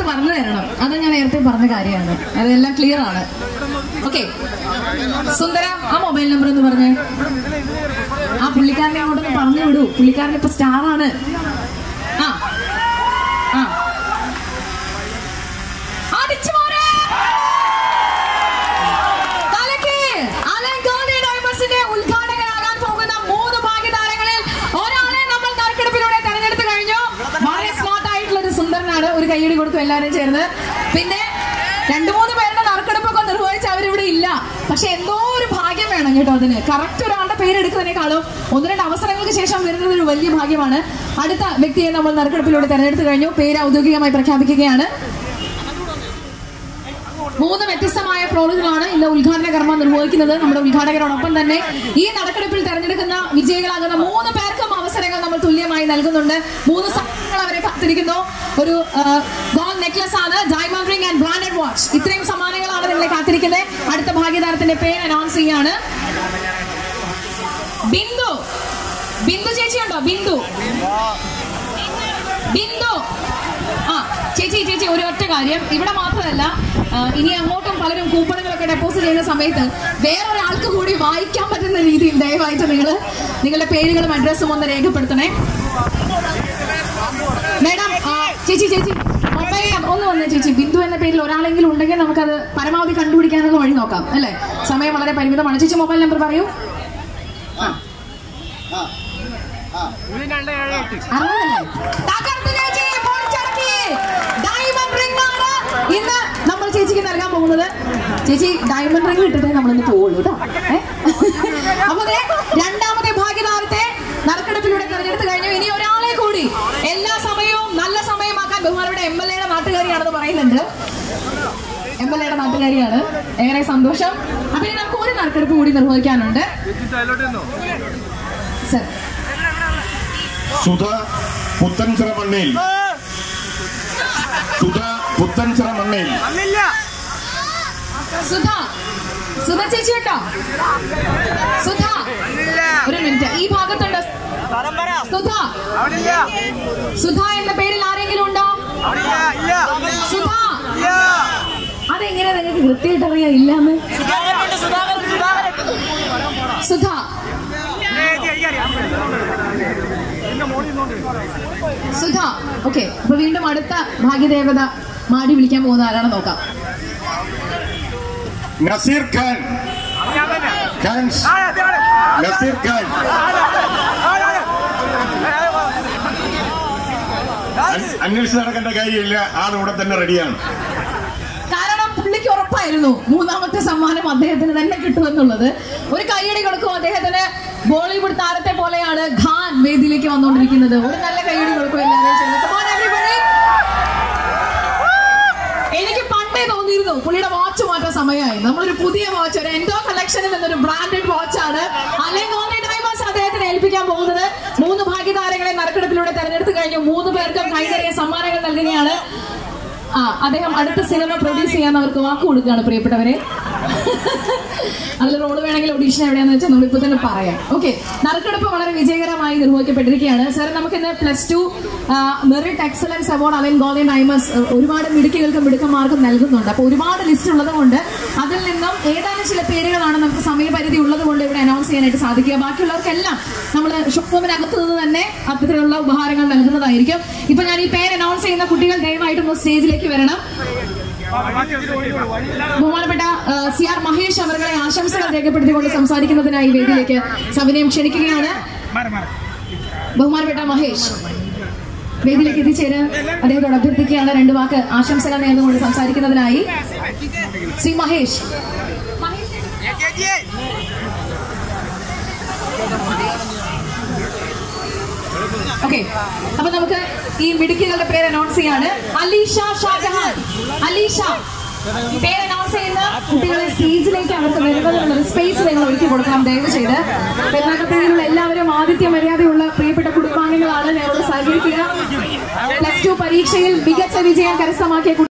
പറഞ്ഞു തരണം അത് ഞാൻ നേരത്തെ പറഞ്ഞ കാര്യമാണ് അതെല്ലാം ക്ലിയർ ആണ് ഓക്കെ സുന്ദര ആ മൊബൈൽ നമ്പർ എന്ന് പറഞ്ഞേ ആ പുള്ളിക്കാരനെ അങ്ങോട്ടൊന്ന് പറഞ്ഞു വിടൂ പുള്ളിക്കാരൻ ഇപ്പൊ സ്റ്റാർ ആണ് ആ ആ അടിച്ചു പോരെ തലയ്ക്ക് അലങ്കാരി ഡയമണ്ട്സിന്റെ ഉദ്ഘാടകരാകാൻ പോകുന്ന മൂന്ന് ഭാഗ്യതാരങ്ങളിൽ ഒരാളെ നമ്മൾ നറുക്കെടുപ്പിലൂടെ തെരഞ്ഞെടുത്ത് കഴിഞ്ഞു വളരെ സ്മാർട്ട് ആയിട്ടുള്ള ഒരു സുന്ദരനാണ് ഒരു കൈയടി കൊടുത്തു എല്ലാവരും ചേർന്ന് പിന്നെ രണ്ടു മൂന്ന് പേരുടെ നറുക്കെടുപ്പൊക്കെ നിർവഹിച്ച് അവരിവിടെ ഇല്ല പക്ഷെ എന്തോ ഒരു ഭാഗ്യം വേണം കേട്ടോ അതിന് കറക്റ്റ് ഒരാളുടെ പേര് എടുക്കുന്നതിനേക്കാളും ഒന്ന് രണ്ട് അവസരങ്ങൾക്ക് ശേഷം വരുന്നത് ഒരു വലിയ ഭാഗ്യമാണ് അടുത്ത വ്യക്തിയെ നമ്മൾ നറുക്കെടുപ്പിലൂടെ തെരഞ്ഞെടുത്ത് കഴിഞ്ഞു പേര് ഔദ്യോഗികമായി പ്രഖ്യാപിക്കുകയാണ് മൂന്ന് വ്യത്യസ്തമായ ഫ്ലോറുകളാണ് ഇന്ന് ഉദ്ഘാടന കർമ്മം നിർവഹിക്കുന്നത് നമ്മുടെ ഉദ്ഘാടകരോടൊപ്പം തന്നെ ഈ നറുക്കെടുപ്പിൽ തെരഞ്ഞെടുക്കുന്ന വിജയികളാകുന്ന മൂന്ന് പേർക്കും അവസരങ്ങൾ നമ്മൾ തുല്യമായി നൽകുന്നുണ്ട് മൂന്ന് സമ്മാനങ്ങൾ അവരെ കാത്തിരിക്കുന്നു ഒരു ഗോൾഡ് നെക്ലസ് ആണ് diamond ring and branded watch ഇത്രയും സമ്മാനങ്ങളാണ് നിങ്ങളെ കാത്തിരിക്കുന്നത് അടുത്ത ഭാഗ്യതാരത്തിന്റെ പേര് അനൗൺസ് ചെയ്യാണ് ബിന്ദു ബിന്ദു ചേച്ചി ഉണ്ടോ ബിന്ദു ബിന്ദു ആ ചേച്ചി ചേച്ചി ഒരു ഒറ്റ കാര്യം ഇവിടെ മാത്രമല്ല ആ, ഇനി അങ്ങോട്ടും പലരും കൂപ്പണുകളൊക്കെ ഡെപ്പോസിറ്റ് ചെയ്യുന്ന സമയത്ത് വേറൊരാൾക്ക് കൂടി വായിക്കാൻ പറ്റുന്ന രീതിയിൽ ദയവായിട്ട് നിങ്ങൾ നിങ്ങളുടെ പേരുകളും അഡ്രസ്സും ഒന്ന് രേഖപ്പെടുത്തണേ മേഡം ആ, ചേച്ചി ചേച്ചി മൊബൈൽ നമ്പർ ഒന്ന് വന്നേ ചേച്ചി ബിന്ദു എന്ന പേരിൽ ഒരാളെങ്കിലും ഉണ്ടെങ്കിൽ നമുക്കത് പരമാവധി കണ്ടുപിടിക്കാനുള്ള വഴി നോക്കാം അല്ലേ സമയം വളരെ പരിമിതമാണ് ചേച്ചി മൊബൈൽ നമ്പർ പറയൂ അറുപതല്ലേ? തകർത്ത് ചേച്ചി, പൊളിച്ചടക്കി. ഡയമണ്ട് റിംഗ് ആണ് ഇന്ന് നമ്മൾ ചേച്ചിക്ക് നൽകാൻ പോകുന്നത് ചേച്ചി ഡയമണ്ട് റിംഗ് ഇട്ടിട്ടേ നമ്മളിന്ന് പോവുള്ളൂ കേട്ടോ ഏ? അപ്പൊ ദേ രണ്ടാമത്തെ ഭാഗ്യതാരത്തെ നറുക്കെടുപ്പിലൂടെ തെരഞ്ഞെടുത്ത് കഴിഞ്ഞു ഇനി ഒരാളെ കൂടി എല്ലാ സമയവും നല്ല സമയമാക്കാൻ ബഹുമാനയുടെ എം എൽ എയുടെ നാട്ടുകാരിയാണെന്ന് പറയുന്നുണ്ട് എം എൽ എയുടെ നാട്ടുകാരിയാണ് ഏറെ സന്തോഷം അപ്പൊ ഇനി നമുക്ക് ഒരു നറുക്കെടുപ്പ് കൂടി നിർവഹിക്കാനുണ്ട് സർ സുധ പുത്തൻചിറ മണ്ണിൽ സുധ പുത്തൻചിറ മണ്ണിൽ സുധ സുധ ചേച്ചി ഉണ്ടോ സുധ ഒരു മിനിറ്റ് ഈ ഭാഗത്തുണ്ട് സുധ സുധ എന്ന പേരിൽ ആരെങ്കിലും ഉണ്ടോ സുധ അതെങ്ങനെ നിങ്ങൾക്ക് കൃത്യമായിട്ട് അറിയാം ഇല്ലാന്ന് സുധ സുധ ഓക്കെ അപ്പൊ വീണ്ടും അടുത്ത ഭാഗ്യദേവത മാടി വിളിക്കാൻ പോകുന്ന ആരാണ് നോക്കാം നസീർ ഖാൻ ഖാൻസ് നസീർ ഖാൻ അൻ- അന്വേഷിച്ച് നടക്കേണ്ട കാര്യമില്ല ആൾ ഇവിടെ തന്നെ റെഡിയാണ് കാരണം പുള്ളിക്ക് ഉറപ്പായിരുന്നു മൂന്നാമത്തെ സമ്മാനം അദ്ദേഹത്തിന് തന്നെ കിട്ടുമെന്നുള്ളത് ഒരു കൈയടി കൊടുക്കും അദ്ദേഹത്തിന് ബോളിവുഡ് താരത്തെ പോലെയാണ് ഖാൻ വേദിയിലേക്ക് വന്നുകൊണ്ടിരിക്കുന്നത് ഒരു നല്ല കൈയടി കൊടുക്കും എല്ലാവരും ചേർന്ന്. Come on, everybody. എനിക്ക് പണ്ടേ തോന്നിയിരുന്നു പുള്ളിയുടെ വാച്ച് മാറ്റാൻ സമയമായി നമ്മളൊരു പുതിയ വാച്ച് ഒരു എൻഡോ കളക്ഷനിൽ എന്നൊരു ബ്രാൻഡഡ് വാച്ചാണ് അല്ലെങ്കിൽ ഡയമണ്ട്സ് അദ്ദേഹത്തിന് ഏൽപ്പിക്കാൻ പോകുന്നത് മൂന്ന് ഭാഗ്യതാരങ്ങളെ നറുക്കെടുപ്പിലൂടെ തെരഞ്ഞെടുത്ത് കഴിഞ്ഞു മൂന്ന് പേർക്കും കൈകറിയ സമ്മാനങ്ങൾ നൽകുകയാണ് ആ അദ്ദേഹം അടുത്ത സിനിമ പ്രൊഡ്യൂസ് ചെയ്യാൻ അവർക്ക് വാക്ക് കൊടുക്കുകയാണ് പ്രിയപ്പെട്ടവരെ അതിൽ റോള് വേണമെങ്കിൽ ഒഡീഷൻ എവിടെയാന്ന് വെച്ചാൽ നമ്മൾ ഇപ്പൊ തന്നെ പറയാം ഓക്കെ നറുക്കെടുപ്പ് വളരെ വിജയകരമായി നിർവഹിക്കപ്പെട്ടിരിക്കുകയാണ് സാർ നമുക്ക് ഇന്ന് plus two merit excellence award Allen golden diamonds ഒരുപാട് മിടുക്കികൾക്കും മിടുക്കന്മാർക്കും നൽകുന്നുണ്ട് അപ്പൊ ഒരുപാട് ലിസ്റ്റ് ഉള്ളത് കൊണ്ട് അതിൽ നിന്നും ഏതാനും ചില പേരുകളാണ് നമുക്ക് സമയപരിധി ഉള്ളത് കൊണ്ട് ഇവിടെ അനൗൺസ് ചെയ്യാനായിട്ട് സാധിക്കുക ബാക്കിയുള്ളവർക്കെല്ലാം നമ്മൾ ഷോപ്പിനകത്ത് നിന്ന് തന്നെ അത്തരത്തിലുള്ള ഉപഹാരങ്ങൾ നൽകുന്നതായിരിക്കും ഇപ്പൊ ഞാൻ ഈ പേര് അനൗൺസ് ചെയ്യുന്ന കുട്ടികൾ ദയവായിട്ടൊന്ന് സ്റ്റേജിലേക്ക് വരണം ബഹുമാനപ്പെട്ട ആ, സി ആർ മഹേഷ് അവരുടെ ആശംസകൾ രേഖപ്പെടുത്തിക്കൊണ്ട് സംസാരിക്കുന്നതിനായി വേദിയിലേക്ക് സവിനയം ക്ഷണിക്കുകയാണ് ബഹുമാനപ്പെട്ട മഹേഷ് വേദിയിലേക്ക് എത്തിച്ചേര് അദ്ദേഹത്തോട് അഭ്യർത്ഥിക്കുകയാണ് രണ്ട് വാക്ക് ആശംസകൾ നേർന്നുകൊണ്ട് സംസാരിക്കുന്നതിനായി ശ്രീ മഹേഷ് ഓക്കെ അപ്പൊ നമുക്ക് ഈ മിടുക്കികളുടെ പേര് അനൗൺസ് ചെയ്യാണ് അലീഷ ഷാജഹാൻ അലീഷ പേര് അനൗൺസ് ചെയ്യുന്ന കുട്ടികളെ സ്റ്റേജിലേക്ക് അവർക്ക് വരുന്നതിനുള്ള ഒരു സ്പേസ് നിങ്ങൾ ഒരുക്കി കൊടുക്കണം ദയവ് ചെയ്ത് പെരുന്നാക്കപ്പള്ളിയിലുള്ള എല്ലാവരും ആദിത്യ മര്യാദയുള്ള പ്രിയപ്പെട്ട കുടുംബാംഗങ്ങളാണ് ഞങ്ങളോട് സഹകരിക്കുക പ്ലസ് ടു പരീക്ഷയിൽ മികച്ച വിജയം കരസ്ഥമാക്കിയ കുട്ടി-